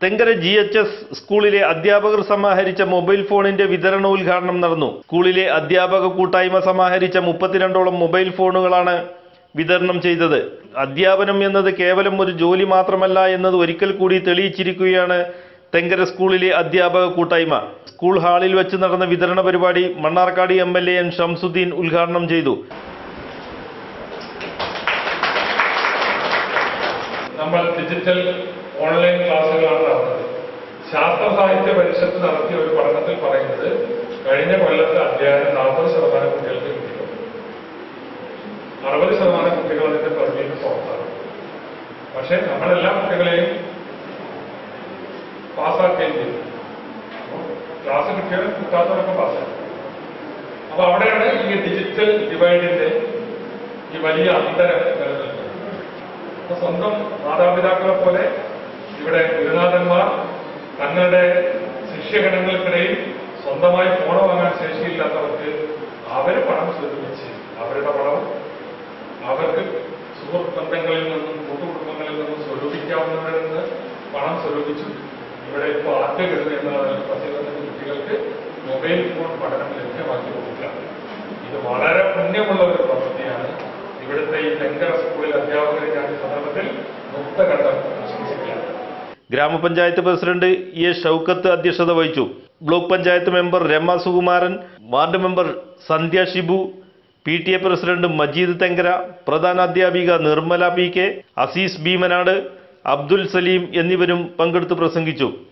Thenkara G H S സ്കൂളിലെ അധ്യാപകർ സമാഹരിച്ച mobile ഫോണിന്റെ വിതരണോദ്ഘാടനം നടന്നു സ്കൂളിലെ അധ്യാപക കൂട്ടായ്മ സമാഹരിച്ച മുപ്പത്തിരണ്ടോളം മൊബൈൽ ഫോണുകളാണ് വിതരണം ചെയ്തത് അധ്യാപനം എന്നത് കേവലം ഒരു ജോലി മാത്രമല്ല എന്നത് ഒരിക്കൽ കൂടി തെളിയിച്ചിരിക്കുകയാണ് തെങ്കര സ്കൂളിലെ അധ്യാപക കൂട്ടായ്മ സ്കൂൾ ഹാളിൽ വെച്ച് നടന്ന വിതരണ പരിപാടി Mannarkkad M L A N Shamsudheen ഉദ്ഘാടനം ചെയ്തു നമ്മൾ ഡിജിറ്റൽ ഓൺലൈൻ ക്ലാസ്സുകളാണ് നടന്നത് ശാസ്ത്ര സാഹിത്യ പരിഷത്ത് നടത്തിയ ഒരു പഠനത്തിൽ പറയുന്നത് കഴിഞ്ഞ കൊല്ലത്തെ അധ്യയനം നാൽപ്പത് ശതമാനം കുട്ടികൾക്ക് കിട്ടിയിട്ടുണ്ട് അറുപത് ശതമാനം കുട്ടികൾ അതിന്റെ പരിധിയിൽ പുറത്താണ് പക്ഷെ നമ്മളെല്ലാ കുട്ടികളെയും പാസ്സാക്കുകയും ചെയ്തു ക്ലാസ് കിട്ടിയവരും കിട്ടാത്തവരൊക്കെ പാസ്സാക്കി അപ്പൊ അവിടെയാണ് ഈ ഡിജിറ്റൽ ഡിവൈഡിന്റെ ഈ വലിയ അന്തരം നിലനിൽക്കുന്നത് അപ്പൊ സ്വന്തം മാതാപിതാക്കളെ പോലെ ഇവിടെ ഗുരുനാഥന്മാർ തങ്ങളുടെ ശിഷ്യഗണങ്ങൾക്കിടയിൽ സ്വന്തമായി ഫോൺ വാങ്ങാൻ ശേഷിയില്ലാത്തവർക്ക് അവര് പണം സ്വരൂപിച്ച് അവരുടെ പണം അവർക്ക് സുഹൃത്ത് ബന്ധങ്ങളിൽ നിന്നും കൂട്ടുകുടുംബങ്ങളിൽ നിന്നും സ്വരൂപിക്കാവുന്നവരിൽ നിന്ന് പണം സ്വരൂപിച്ചു ഇവിടെ ഇപ്പോൾ ആദ്യ ഗഡു എന്ന പത്തിരുപത്തഞ്ച് കുട്ടികൾക്ക് മൊബൈൽ ഫോൺ പഠനം ലഭ്യമാക്കി കൊടുക്കുക ഇത് വളരെ പുണ്യമുള്ള ഒരു പ്രവൃത്തിയാണ് ഇവിടുത്തെ ഈ തെങ്കര സ്കൂളിൽ അധ്യാപകരെ ഞാൻ ഈ സന്ദർഭത്തിൽ മുക്തകണ്ഠം ആശംസിക്കുകയാണ് ഗ്രാമപഞ്ചായത്ത് പ്രസിഡന്റ് എ ഷൗക്കത്ത് അധ്യക്ഷത വഹിച്ചു block panchayat member Rama Sukumaran ward member Sandhya Shibu P T A president Majeed Thenkara പ്രധാന അധ്യാപിക നിർമ്മല പി കെ അസീസ് ഭീമനാട് അബ്ദുൽ സലീം എന്നിവരും പങ്കെടുത്ത് പ്രസംഗിച്ചു